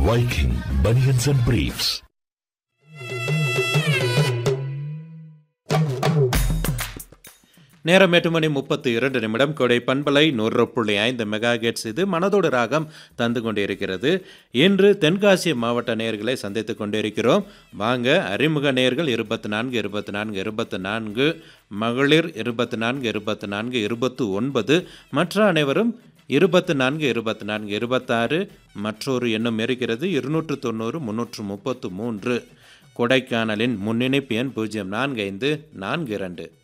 Viking Bunions and Briefs. நேரம் எட்டு மணி முப்பத்தி இரண்டு நிமிடம் கொடை பண்பலை நூறு புள்ளி ஐந்து மெகா கெட்ஸ் இது மனதோடு ராகம் தந்து கொண்டிருக்கிறது இன்று தென்காசி மாவட்ட நேயர்களை சந்தித்துக் கொண்டிருக்கிறோம் வாங்க அறிமுக நேயர்கள் இருபத்தி நான்கு இருபத்தி நான்கு இருபத்தி நான்கு மகளிர் இருபத்தி நான்கு இருபத்தி நான்கு இருபத்து ஒன்பது மற்ற அனைவரும் இருபத்து நான்கு இருபத்தி நான்கு இருபத்தாறு மற்றொரு எண்ணம் இருக்கிறது இருநூற்று தொண்ணூறு முன்னூற்று முப்பத்து மூன்று கொடைக்கானலின் முன்னிணைப்பு எண் பூஜ்ஜியம் நான்கு ஐந்து நான்கு இரண்டு